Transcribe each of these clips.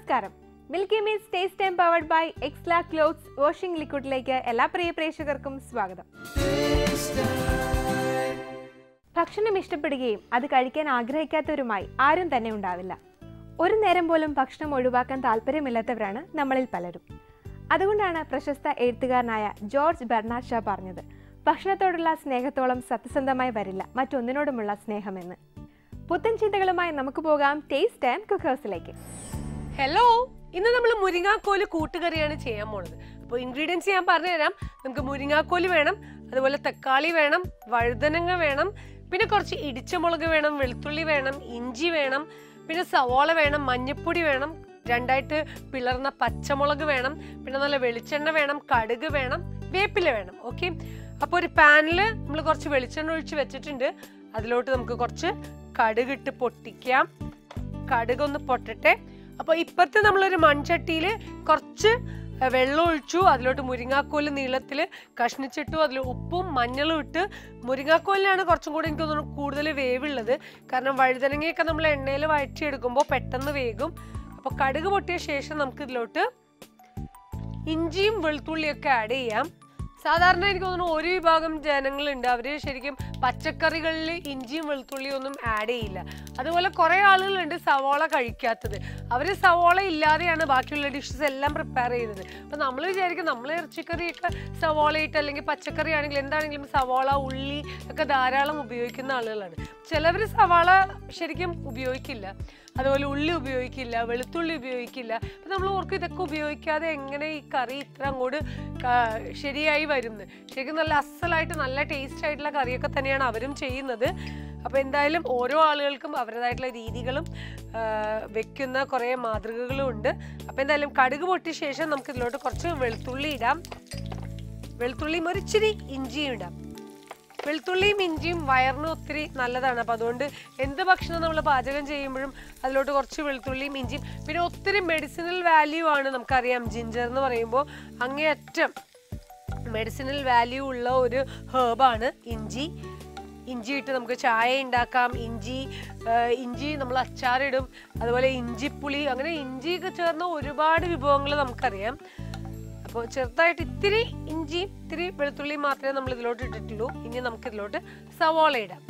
നമസ്കാരം milky mist taste time powered by എക്സ്ലാ clothes വാഷിംഗ് ലിക്വിഡിലേക്ക് എല്ലാ പ്രിയ പ്രേക്ഷകർക്കും സ്വാഗതം ഭക്ഷണം ഇഷ്ടപ്പെടുകയും അത് കഴിക്കാൻ ആഗ്രഹിക്കാത്തവരുമായി ആരും തന്നെ ഉണ്ടാവില്ല ഒരു നേരം പോലും ഭക്ഷണം ഒഴിവാക്കാൻ താല്പര്യമില്ലാത്തവരാണ് നമ്മളിൽ പലരും അതുകൊണ്ടാണ് പ്രശസ്ത എഴുത്തുകാരനായ ജോർജ് ബെർണാഡ് ഷാ പറഞ്ഞത് ഭക്ഷണത്തോടുള്ള സ്നേഹത്തോളം സത്യസന്ധമായി വരില്ല മറ്റൊന്നിനോടുമുള്ള സ്നേഹമെന്ന് പുത്തൻ ചിന്തകളുമായി നമുക്ക് പോകാം ടേസ്റ്റ് ആൻഡ് കുക്ക് ഹൗസിലേക്ക് ഹലോ ഇന്ന് നമ്മൾ മുരിങ്ങാക്കോല് കൂട്ടുകറിയാണ് ചെയ്യാൻ പോണത് അപ്പോൾ ഇൻഗ്രീഡിയൻസ് ഞാൻ പറഞ്ഞുതരാം നമുക്ക് മുരിങ്ങാക്കോല് വേണം അതുപോലെ തക്കാളി വേണം വഴുതനങ്ങ വേണം പിന്നെ കുറച്ച് ഇടിച്ച മുളക് വേണം വെളുത്തുള്ളി വേണം ഇഞ്ചി വേണം പിന്നെ സവാള വേണം മഞ്ഞപ്പൊടി വേണം രണ്ടായിട്ട് പിളർന്ന പച്ചമുളക് വേണം പിന്നെ നല്ല വെളിച്ചെണ്ണ വേണം കടുക് വേണം വേപ്പില വേണം ഓക്കെ അപ്പോൾ ഒരു പാനിൽ നമ്മൾ കുറച്ച് വെളിച്ചെണ്ണ ഒഴിച്ച് വെച്ചിട്ടുണ്ട് അതിലോട്ട് നമുക്ക് കുറച്ച് കടുകിട്ട് പൊട്ടിക്കാം കടുകൊന്ന് പൊട്ടട്ടെ അപ്പോൾ ഇപ്പുറത്ത് നമ്മളൊരു മൺചട്ടിയിൽ കുറച്ച് അഹ് വെള്ളം ഒഴിച്ചു അതിലോട്ട് മുരിങ്ങാക്കോല് നീളത്തിൽ കഷ്ണിച്ചിട്ടു അതിൽ ഉപ്പും മഞ്ഞളും ഇട്ട് മുരിങ്ങാക്കോലിനാണ് കുറച്ചും കൂടി എനിക്ക് തോന്നുന്നു കൂടുതൽ വേവുള്ളത് കാരണം വഴുതനങ്ങയൊക്കെ നമ്മൾ എണ്ണയിൽ വഴറ്റിയെടുക്കുമ്പോൾ പെട്ടെന്ന് വേകും അപ്പോൾ കടുക് പൊട്ടിയ ശേഷം നമുക്ക് ഇതിലോട്ട് ഇഞ്ചിയും വെളുത്തുള്ളിയൊക്കെ ആഡ് ചെയ്യാം സാധാരണ എനിക്ക് തോന്നുന്നു ഒരു വിഭാഗം ജനങ്ങളുണ്ട് അവര് ശരിക്കും പച്ചക്കറികളിൽ ഇഞ്ചിയും വെളുത്തുള്ളിയും ഒന്നും ആഡ് ചെയ്യില്ല അതുപോലെ കുറെ ആളുകളുണ്ട് സവാള കഴിക്കാത്തത് അവര് സവാള ഇല്ലാതെയാണ് ബാക്കിയുള്ള ഡിഷസ് എല്ലാം പ്രിപ്പയർ ചെയ്യുന്നത് അപ്പൊ നമ്മൾ വിചാരിക്കും നമ്മൾ ഇറച്ചിക്കറിയൊക്കെ സവാള ഇട്ട് അല്ലെങ്കിൽ പച്ചക്കറി ആണെങ്കിലും എന്താണെങ്കിലും സവാള ഉള്ളി ഒക്കെ ധാരാളം ഉപയോഗിക്കുന്ന ആളുകളാണ് ചിലവർ സവാള ശരിക്കും ഉപയോഗിക്കില്ല അതുപോലെ ഉള്ളി ഉപയോഗിക്കില്ല വെളുത്തുള്ളി ഉപയോഗിക്കില്ല അപ്പം നമ്മൾ ഓർക്കും ഇതൊക്കെ ഉപയോഗിക്കാതെ എങ്ങനെ ഈ കറി ഇത്ര അങ്ങോട്ട് ക- ശരിയായി വരുന്നത് ശരിക്കും നല്ല അസലായിട്ട് നല്ല ടേസ്റ്റ് ആയിട്ടുള്ള കറിയൊക്കെ തന്നെയാണ് അവരും ചെയ്യുന്നത് അപ്പോൾ എന്തായാലും ഓരോ ആളുകൾക്കും അവരുടേതായിട്ടുള്ള രീതികളും ആ, വെക്കുന്ന കുറേ മാതൃകകളും ഉണ്ട് അപ്പോൾ എന്തായാലും കടുക് പൊട്ടിയ ശേഷം നമുക്ക് ഇതിലോട്ട് കുറച്ച് വെളുത്തുള്ളി ഇടാം വെളുത്തുള്ളിയും ഒരു ഇച്ചിരി ഇഞ്ചിയും ഇടാം വെളുത്തുള്ളിയും ഇഞ്ചിയും വയറിന് ഒത്തിരി നല്ലതാണ് അപ്പം അതുകൊണ്ട് എന്ത് ഭക്ഷണം നമ്മൾ പാചകം ചെയ്യുമ്പോഴും അതിലോട്ട് കുറച്ച് വെളുത്തുള്ളിയും ഇഞ്ചിയും പിന്നെ ഒത്തിരി മെഡിസിനൽ വാല്യൂ ആണ് നമുക്കറിയാം ജിഞ്ചർ എന്ന് പറയുമ്പോൾ അങ്ങേയറ്റം മെഡിസിനൽ വാല്യൂ ഉള്ള ഒരു ഹേർബാണ് ഇഞ്ചി ഇഞ്ചി ഇട്ട് നമുക്ക് ചായ ഉണ്ടാക്കാം ഇഞ്ചി ആ, ഇഞ്ചി നമ്മൾ അച്ചാറിടും അതുപോലെ ഇഞ്ചിപ്പുളി അങ്ങനെ ഇഞ്ചിയൊക്കെ ചേർന്ന ഒരുപാട് വിഭവങ്ങൾ നമുക്കറിയാം അപ്പോൾ ചെറുതായിട്ട് ഇത്തിരി ഇഞ്ചിയും ഇത്തിരി വെളുത്തുള്ളിയും മാത്രമേ നമ്മൾ ഇതിലോട്ട് ഇട്ടിട്ടുള്ളൂ ഇനി നമുക്ക് ഇതിലോട്ട് സവാള ഇടാം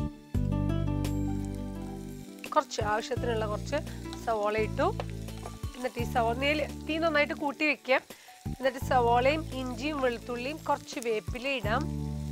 കുറച്ച് ആവശ്യത്തിനുള്ള കുറച്ച് സവാള ഇട്ടു എന്നിട്ട് ഈ സവാളയിൽ തീ നന്നായിട്ട് കൂട്ടി വെക്കാം എന്നിട്ട് സവാളയും ഇഞ്ചിയും വെളുത്തുള്ളിയും കുറച്ച് വേപ്പില ഇടാം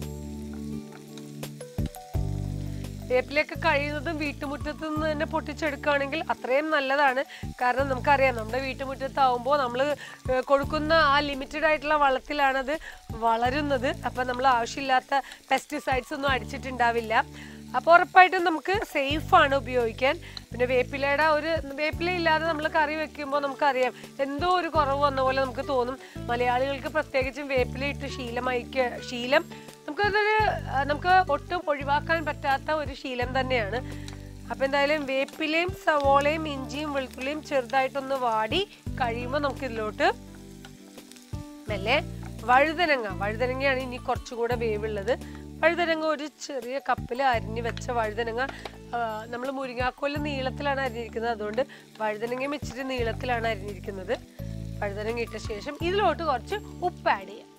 വേപ്പിലയൊക്കെ കഴിയുന്നതും വീട്ടുമുറ്റത്ത് നിന്ന് തന്നെ പൊട്ടിച്ചെടുക്കുകയാണെങ്കിൽ അത്രയും നല്ലതാണ് കാരണം നമുക്കറിയാം നമ്മുടെ വീട്ടുമുറ്റത്താവുമ്പോൾ നമ്മൾ കൊടുക്കുന്ന ആ ലിമിറ്റഡ് ആയിട്ടുള്ള വളത്തിലാണത് വളരുന്നത് അപ്പം നമ്മൾ ആവശ്യമില്ലാത്ത പെസ്റ്റിസൈഡ്സ് ഒന്നും അടിച്ചിട്ടുണ്ടാവില്ല അപ്പോൾ ഉറപ്പായിട്ടും നമുക്ക് സേഫാണ് ഉപയോഗിക്കാൻ പിന്നെ വേപ്പിലയുടെ ഒരു വേപ്പില ഇല്ലാതെ നമ്മൾ കറി വെക്കുമ്പോൾ നമുക്കറിയാം എന്തോ ഒരു കുറവ് വന്ന പോലെ നമുക്ക് തോന്നും മലയാളികൾക്ക് പ്രത്യേകിച്ചും വേപ്പില ഇട്ട് ശീലമായിക്ക ശീലം നമുക്കതൊരു ആ, നമുക്ക് ഒട്ടും ഒഴിവാക്കാൻ പറ്റാത്ത ഒരു ശീലം തന്നെയാണ് അപ്പം എന്തായാലും വേപ്പിലയും സവോളയും ഇഞ്ചിയും വെളുത്തുള്ളിയും ചെറുതായിട്ടൊന്ന് വാടി കഴിയുമ്പോൾ നമുക്ക് ഇതിലോട്ട് മെല്ലെ വഴുതനങ്ങ വഴുതനങ്ങയാണ് ഇനി കുറച്ചുകൂടെ വേവുള്ളത് വഴുതനങ്ങ ഒരു ചെറിയ കപ്പിൽ അരിഞ്ഞ് വെച്ച വഴുതനങ്ങ നമ്മൾ മുരിങ്ങാക്കോല് നീളത്തിലാണ് അരിഞ്ഞിരിക്കുന്നത് അതുകൊണ്ട് വഴുതനങ്ങയും ഇച്ചിരി നീളത്തിലാണ് അരിഞ്ഞിരിക്കുന്നത് വഴുതനങ്ങ ഇട്ട ശേഷം ഇതിലോട്ട് കുറച്ച് ഉപ്പ് ആഡ് ചെയ്യാം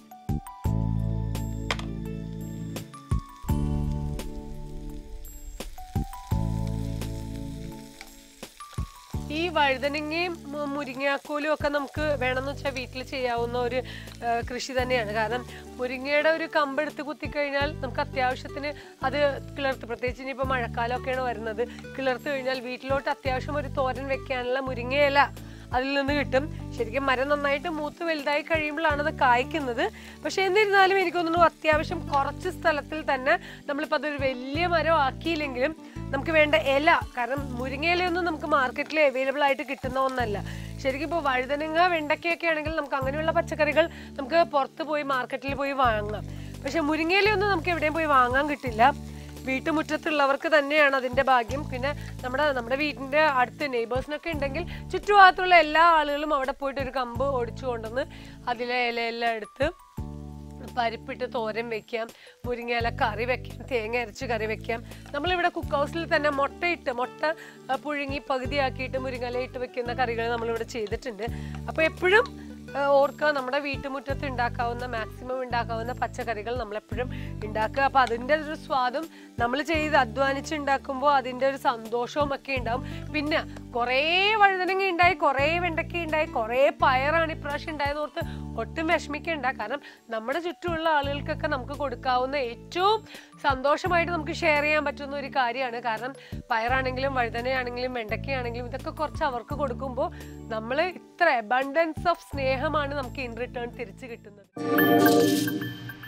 ഈ വഴുതനങ്ങയും മു- മുരിങ്ങാക്കോലും ഒക്കെ നമുക്ക് വേണമെന്ന് വെച്ചാൽ വീട്ടിൽ ചെയ്യാവുന്ന ഒരു ആ, കൃഷി തന്നെയാണ് കാരണം മുരിങ്ങയുടെ ഒരു കമ്പ് എടുത്ത് കുത്തിക്കഴിഞ്ഞാൽ നമുക്ക് അത്യാവശ്യത്തിന് അത് കിളർത്ത് പ്രത്യേകിച്ച് ഇനിയിപ്പോൾ മഴക്കാലമൊക്കെയാണ് വരുന്നത് കിളർത്ത് കഴിഞ്ഞാൽ വീട്ടിലോട്ട് അത്യാവശ്യം ഒരു തോരൻ വെക്കാനുള്ള മുരിങ്ങയില അതിൽ നിന്ന് കിട്ടും ശരിക്കും മരം നന്നായിട്ട് മൂത്ത് വലുതായി കഴിയുമ്പോഴാണ് അത് കായ്ക്കുന്നത് പക്ഷെ എന്നിരുന്നാലും എനിക്ക് തോന്നുന്നു അത്യാവശ്യം കുറച്ച് സ്ഥലത്തിൽ തന്നെ നമ്മളിപ്പോൾ അതൊരു വലിയ മരം ആക്കിയില്ലെങ്കിലും നമുക്ക് വേണ്ട ഇല കാരണം മുരിങ്ങയിലയൊന്നും നമുക്ക് മാർക്കറ്റിൽ അവൈലബിൾ ആയിട്ട് കിട്ടുന്ന ഒന്നല്ല ശരിക്കും ഇപ്പോൾ വഴുതനങ്ങ വെണ്ടയ്ക്കയൊക്കെ ആണെങ്കിൽ നമുക്ക് അങ്ങനെയുള്ള പച്ചക്കറികൾ നമുക്ക് പുറത്ത് പോയി മാർക്കറ്റിൽ പോയി വാങ്ങാം പക്ഷെ മുരിങ്ങയിലയൊന്നും നമുക്ക് എവിടെയും പോയി വാങ്ങാൻ കിട്ടില്ല വീട്ടുമുറ്റത്തുള്ളവർക്ക് തന്നെയാണ് അതിന്റെ ഭാഗ്യം പിന്നെ നമ്മുടെ നമ്മുടെ വീടിന്റെ അടുത്ത് നെയ്ബേഴ്സിനൊക്കെ ഉണ്ടെങ്കിൽ ചുറ്റുഭാഗത്തുള്ള എല്ലാ ആളുകളും അവിടെ പോയിട്ട് ഒരു കമ്പ് ഒടിച്ചു കൊണ്ടുവന്ന് അതിലെ ഇലയെല്ലാം എടുത്ത് പരിപ്പിട്ട് തോരൻ വെക്കാം മുരിങ്ങയില കറി വെക്കാം തേങ്ങ അരച്ച് കറി വെക്കാം നമ്മളിവിടെ കുക്ക് ഹൗസിൽ തന്നെ മുട്ടയിട്ട് മുട്ട ആ, പുഴുങ്ങി പകുതിയാക്കിയിട്ട് മുരിങ്ങയില ഇട്ട് വെക്കുന്ന കറികൾ നമ്മളിവിടെ ചെയ്തിട്ടുണ്ട് അപ്പോൾ എപ്പോഴും ആ, ഓർക്കുക നമ്മുടെ വീട്ടുമുറ്റത്ത് ഉണ്ടാക്കാവുന്ന മാക്സിമം ഉണ്ടാക്കാവുന്ന പച്ചക്കറികൾ നമ്മളെപ്പോഴും ഉണ്ടാക്കുക അപ്പോൾ അതിൻ്റെ ഒരു സ്വാദും നമ്മൾ ചെയ്ത് അധ്വാനിച്ച് ഉണ്ടാക്കുമ്പോൾ അതിൻ്റെ ഒരു സന്തോഷവും ഒക്കെ ഉണ്ടാവും പിന്നെ കുറേ വഴുതനങ്ങ ഉണ്ടായി കുറേ വെണ്ടയ്ക്ക ഉണ്ടായി കുറേ പയറാണ് ഇപ്രാവശ്യം ഉണ്ടായെന്ന് ഓർത്ത് ഒട്ടും വിഷമിക്കണ്ട കാരണം നമ്മുടെ ചുറ്റുമുള്ള ആളുകൾക്കൊക്കെ നമുക്ക് കൊടുക്കാവുന്ന ഏറ്റവും സന്തോഷമായിട്ട് നമുക്ക് ഷെയർ ചെയ്യാൻ പറ്റുന്ന ഒരു കാര്യമാണ് കാരണം പയറാണെങ്കിലും വഴുതനയാണെങ്കിലും വെണ്ടയ്ക്കയാണെങ്കിലും ഇതൊക്കെ കുറച്ച് അവർക്ക് കൊടുക്കുമ്പോൾ നമ്മൾ ഇത്ര അബണ്ടൻസ് ഓഫ് സ്നേഹമാണ് നമുക്ക് ഇൻ റിട്ടേൺ തിരിച്ചു കിട്ടുന്നത്